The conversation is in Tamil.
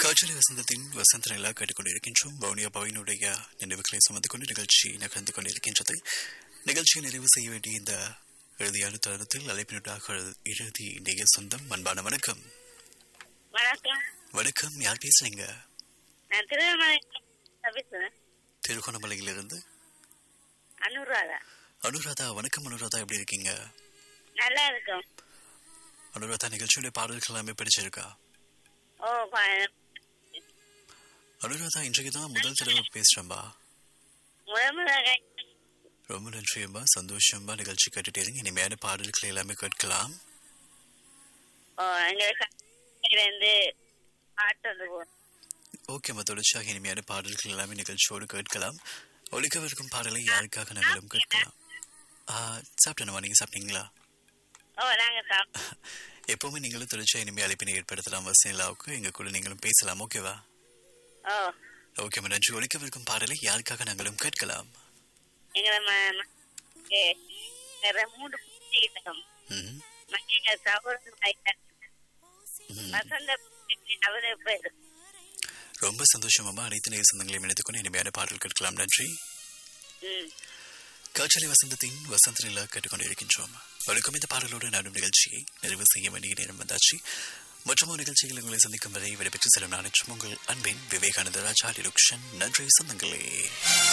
காற்றலை வசந்தத்தின் வசந்த நிலா கேட்டுக்கொண்டிருக்கின்றோம் வவுனியா பவினுடைய நினைவுகளை சுமந்து கொண்டு நிகழ்ச்சி நகர்ந்து கொண்டிருக்கின்றது நிகழ்ச்சியை நிறைவு செய்ய வேண்டிய இந்த இறுதியான தருணத்தில் அழைப்பினூடாக இறுதி இன்றைய சொந்தம் அன்பான வணக்கம் வணக்கம் வணக்கம் யார் பேசுறீங்க நான் திருவண்ணாமலை பேசுறேன் திருகோணமலையிலிருந்து அனுராதா அனுராதா வணக்கம் அனுராதா எப்படி இருக்கீங்க நல்லா இருக்கும் அனுராதா நிகழ்ச்சியுடைய பாடல்கள் எல்லாமே பிடிச்சிருக்கா ஓ ப- அனுராதா இன்றைக்கு தான் முதல் தடவை பேசுறேன்பா முதல் முதல்ல ரொம்ப நன்றியம்பா சந்தோஷம்பா நிகழ்ச்சி கேட்டுட்டே இருங்க இனிமையான பாடல்களை எல்லாமே கேட்கலாம் ஓ எங்களுக்கு இருந்து பாட்டு வந்து போ ஓகேம்மா தொடர்ச்சியாக இனிமையான பாடல்கள் எல்லாமே நிகழ்ச்சியோடு கேட்கலாம் ஒழிக்கவிருக்கும் பாடலை யாருக்காக நாங்களும் கேட்கலாம் ஆ, சாப்பிட்டேனம்மா நீங்கள் சாப்பிட்டீங்களா ஓ நாங்க சாப்பிட்டோம் எப்பவுமே நீங்களும் தொடர்ச்சியாக இனிமே அழைப்பினை ஏற்படுத்தலாம் வசனிலாவுக்கு எங்க கூட நீங்களும் பேசலாம் ஓகேவா ஓ ஓகேம்மா நன்றி ஒழிக்கவிருக்கும் பாடலை யாருக்காக நாங்களும் கேட்கலாம் எங்களை ம- ம- எ- எங்களை மூன்று பிள்ளைகளும் ம், எங்க சகோதரன் ம். வசந்த அவரு பேரு ரொம்ப சந்தோஷமாமா அனைத்து நேர சொந்தங்களையும் இணைத்துக்கொண்டு இனிமையான பாடல் கேட்கலாம் நன்றி ம் காற்றலை வசந்தத்தின் வசந்த நிலா கேட்டுக்கொண்டிருக்கின்றோம் வழக்கம் இந்த பாடலோடு நாடும் நிகழ்ச்சியை நிறைவு செய்ய வேண்டிய நேரம் வந்தாச்சு மற்றும் ஒரு நிகழ்ச்சியில் உங்களை சந்திக்கும் வரை விடைபெற்று செல்லும் நான் உங்கள் அன்பின் விவேகானந்த ராஜா லுக்ஷன் நன்றி சொந்தங்களே